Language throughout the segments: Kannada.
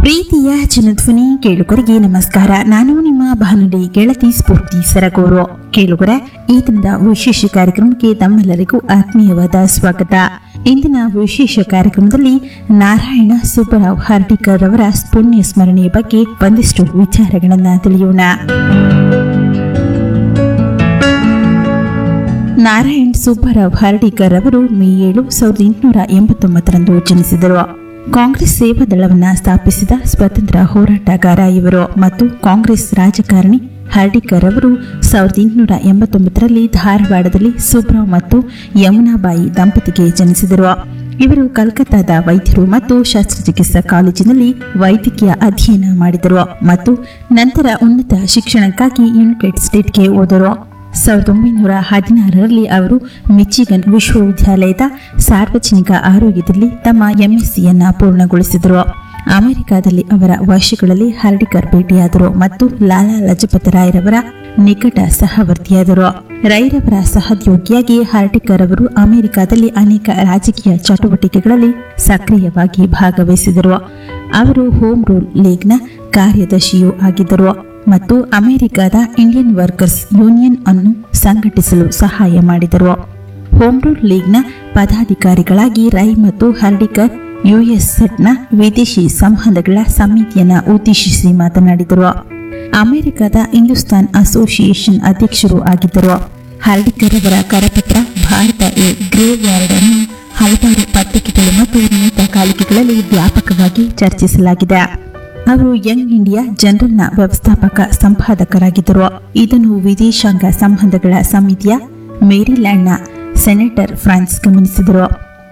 ಪ್ರೀತಿಯ ಜನಧ್ವನಿ ಕೇಳುಗರಿಗೆ ನಮಸ್ಕಾರ ನಾನು ನಿಮ್ಮ ಬಾನುಲಿ ಗೆಳತಿ ಸ್ಫೂರ್ತಿ ಸರಗೂರು ಕೇಳುಗರ ಈ ದಿನದ ವಿಶೇಷ ಕಾರ್ಯಕ್ರಮಕ್ಕೆ ತಮ್ಮೆಲ್ಲರಿಗೂ ಆತ್ಮೀಯವಾದ ಸ್ವಾಗತ ಇಂದಿನ ವಿಶೇಷ ಕಾರ್ಯಕ್ರಮದಲ್ಲಿ ನಾರಾಯಣ ಸುಬ್ಬರಾವ್ ಹರ್ಡಿಕರ್ ಅವರ ಪುಣ್ಯ ಸ್ಮರಣೆಯ ಬಗ್ಗೆ ಒಂದಿಷ್ಟು ವಿಚಾರಗಳನ್ನ ತಿಳಿಯೋಣ ನಾರಾಯಣ್ ಸುಬ್ಬರಾವ್ ಹರ್ಡಿಕರ್ ಅವರು ಮೇ ಏಳು ಸಾವಿರದ ಎಂಟುನೂರ ಎಂಬತ್ತೊಂಬತ್ತರಂದು ಜನಿಸಿದರು ಕಾಂಗ್ರೆಸ್ ಸೇವಾ ದಳವನ್ನ ಸ್ಥಾಪಿಸಿದ ಸ್ವತಂತ್ರ ಹೋರಾಟಗಾರ ಇವರು ಮತ್ತು ಕಾಂಗ್ರೆಸ್ ರಾಜಕಾರಣಿ ಹರ್ಡಿಕರ್ ಅವರು ಸಾವಿರದ ಎಂಟುನೂರ ಎಂಬತ್ತೊಂಬತ್ತರಲ್ಲಿ ಧಾರವಾಡದಲ್ಲಿ ಸುಬ್ರಾವ್ ಮತ್ತು ಯಮುನಾಬಾಯಿ ದಂಪತಿಗೆ ಜನಿಸಿದರು ಇವರು ಕಲ್ಕತ್ತಾದ ವೈದ್ಯರು ಮತ್ತು ಶಸ್ತ್ರಚಿಕಿತ್ಸಾ ಕಾಲೇಜಿನಲ್ಲಿ ವೈದ್ಯಕೀಯ ಅಧ್ಯಯನ ಮಾಡಿದರು ಮತ್ತು ನಂತರ ಉನ್ನತ ಶಿಕ್ಷಣಕ್ಕಾಗಿ ಯುನೈಟೆಡ್ ಸ್ಟೇಟ್ಗೆ ಹೋದರು ಸಾವಿರದ ಒಂಬೈನೂರ ಹದಿನಾರರಲ್ಲಿ ಅವರು ಮಿಚಿಗನ್ ವಿಶ್ವವಿದ್ಯಾಲಯದ ಸಾರ್ವಜನಿಕ ಆರೋಗ್ಯದಲ್ಲಿ ತಮ್ಮ ಎಂಎಸ್ಸಿಯನ್ನ ಪೂರ್ಣಗೊಳಿಸಿದರು ಅಮೆರಿಕಾದಲ್ಲಿ ಅವರ ವರ್ಷಗಳಲ್ಲಿ ಹರ್ಡಿಕರ್ ಭೇಟಿಯಾದರು ಮತ್ತು ಲಾಲಾ ಲಜಪತ್ ರಾಯ್ರವರ ನಿಕಟ ಸಹವರ್ತಿಯಾದರು ರೈರವರ ಸಹೋದ್ಯೋಗಿಯಾಗಿ ಹರ್ಡಿಕರ್ ಅವರು ಅಮೆರಿಕಾದಲ್ಲಿ ಅನೇಕ ರಾಜಕೀಯ ಚಟುವಟಿಕೆಗಳಲ್ಲಿ ಸಕ್ರಿಯವಾಗಿ ಭಾಗವಹಿಸಿದರು ಅವರು ಹೋಮ್ ರೂಲ್ ಲೀಗ್ನ ಕಾರ್ಯದರ್ಶಿಯೂ ಆಗಿದ್ದರು ಮತ್ತು ಅಮೆರಿಕದ ಇಂಡಿಯನ್ ವರ್ಕರ್ಸ್ ಯೂನಿಯನ್ ಅನ್ನು ಸಂಘಟಿಸಲು ಸಹಾಯ ಮಾಡಿದರು ಹೋಮ್ ರೂಲ್ ಲೀಗ್ನ ಪದಾಧಿಕಾರಿಗಳಾಗಿ ರೈ ಮತ್ತು ಹರ್ಡಿಕರ್ ಯುಎಸ್ಎಡ್ನ ವಿದೇಶಿ ಸಂಬಂಧಗಳ ಸಮಿತಿಯನ್ನ ಉದ್ದೇಶಿಸಿ ಮಾತನಾಡಿದರು ಅಮೆರಿಕದ ಹಿಂದೂಸ್ತಾನ್ ಅಸೋಸಿಯೇಷನ್ ಅಧ್ಯಕ್ಷರು ಆಗಿದ್ದರು ಹರ್ಡಿಕರ್ ಅವರ ಕರಪತ್ರ ಭಾರತ ಎ ಗ್ರೇ ವಾರ್ಡ್ ಅನ್ನು ಹಲವಾರು ಪತ್ರಿಕೆಗಳು ಮತ್ತು ನಿಯತಕಾಲಿಕೆಗಳಲ್ಲಿ ವ್ಯಾಪಕವಾಗಿ ಚರ್ಚಿಸಲಾಗಿದೆ ಅವರು ಯಂಗ್ ಇಂಡಿಯಾ ಜನರಲ್ನ ವ್ಯವಸ್ಥಾಪಕ ಸಂಪಾದಕರಾಗಿದ್ದರು ಇದನ್ನು ವಿದೇಶಾಂಗ ಸಂಬಂಧಗಳ ಸಮಿತಿಯ ಮೇರಿಲ್ಯಾಂಡ್ನ ಸೆನೆಟರ್ ಫ್ರಾನ್ಸ್ ಗಮನಿಸಿದರು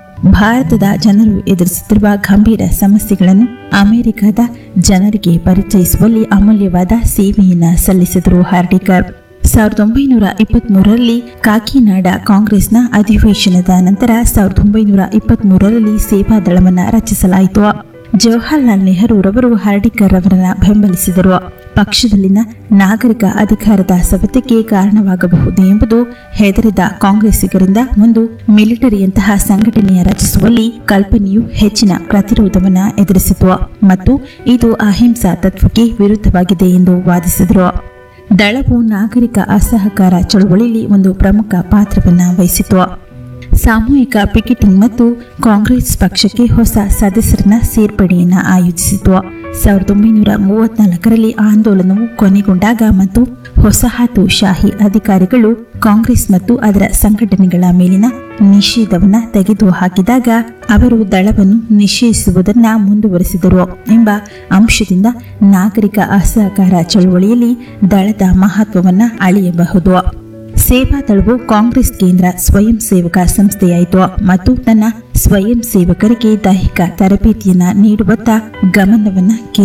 ಭಾರತದ ಜನರು ಎದುರಿಸುತ್ತಿರುವ ಗಂಭೀರ ಸಮಸ್ಯೆಗಳನ್ನು ಅಮೆರಿಕದ ಜನರಿಗೆ ಪರಿಚಯಿಸುವಲ್ಲಿ ಅಮೂಲ್ಯವಾದ ಸೇವೆಯನ್ನ ಸಲ್ಲಿಸಿದರು ಹಾರ್ಡಿಕರ್ ಸಾವಿರದ ಒಂಬೈನೂರ ಇಪ್ಪತ್ಮೂರರಲ್ಲಿ ಕಾಕಿನಾಡ ಕಾಂಗ್ರೆಸ್ನ ಅಧಿವೇಶನದ ನಂತರ ಸಾವಿರದ ಒಂಬೈನೂರ ಇಪ್ಪತ್ಮೂರರಲ್ಲಿ ಸೇವಾ ದಳವನ್ನು ರಚಿಸಲಾಯಿತು ಜವಾಹರ್ಲಾಲ್ ನೆಹರೂರವರು ಹರ್ಡಿಕರ್ ಅವರನ್ನ ಬೆಂಬಲಿಸಿದರು ಪಕ್ಷದಲ್ಲಿನ ನಾಗರಿಕ ಅಧಿಕಾರದ ಸವೆತಕ್ಕೆ ಕಾರಣವಾಗಬಹುದು ಎಂಬುದು ಹೆದರಿದ ಕಾಂಗ್ರೆಸ್ಸಿಗರಿಂದ ಒಂದು ಮಿಲಿಟರಿಯಂತಹ ಸಂಘಟನೆಯ ರಚಿಸುವಲ್ಲಿ ಕಲ್ಪನೆಯು ಹೆಚ್ಚಿನ ಪ್ರತಿರೋಧವನ್ನು ಎದುರಿಸಿತು ಮತ್ತು ಇದು ಅಹಿಂಸಾ ತತ್ವಕ್ಕೆ ವಿರುದ್ಧವಾಗಿದೆ ಎಂದು ವಾದಿಸಿದರು ದಳವು ನಾಗರಿಕ ಅಸಹಕಾರ ಚಳುವಳಿಯಲ್ಲಿ ಒಂದು ಪ್ರಮುಖ ಪಾತ್ರವನ್ನು ವಹಿಸಿತು ಸಾಮೂಹಿಕ ಪಿಕೆಟಿಂಗ್ ಮತ್ತು ಕಾಂಗ್ರೆಸ್ ಪಕ್ಷಕ್ಕೆ ಹೊಸ ಸದಸ್ಯರನ್ನ ಸೇರ್ಪಡೆಯನ್ನ ಆಯೋಜಿಸಿತು ಸಾವಿರದ ಒಂಬೈನೂರ ಮೂವತ್ನಾಲ್ಕರಲ್ಲಿ ಆಂದೋಲನವು ಕೊನೆಗೊಂಡಾಗ ಮತ್ತು ಹೊಸಹಾತುಶಾಹಿ ಅಧಿಕಾರಿಗಳು ಕಾಂಗ್ರೆಸ್ ಮತ್ತು ಅದರ ಸಂಘಟನೆಗಳ ಮೇಲಿನ ನಿಷೇಧವನ್ನ ತೆಗೆದುಹಾಕಿದಾಗ ಅವರು ದಳವನ್ನು ನಿಷೇಧಿಸುವುದನ್ನ ಮುಂದುವರೆಸಿದರು ಎಂಬ ಅಂಶದಿಂದ ನಾಗರಿಕ ಅಸಹಕಾರ ಚಳುವಳಿಯಲ್ಲಿ ದಳದ ಮಹತ್ವವನ್ನ ಅಳೆಯಬಹುದು ಸೇವಾ ದಳವು ಕಾಂಗ್ರೆಸ್ ಕೇಂದ್ರ ಸ್ವಯಂ ಸೇವಕ ಸಂಸ್ಥೆಯಾಯಿತು ಮತ್ತು ತನ್ನ ಸ್ವಯಂ ಸೇವಕರಿಗೆ ದೈಹಿಕ ತರಬೇತಿಯನ್ನ ನೀಡುವತ್ತ ಗಮನವನ್ನ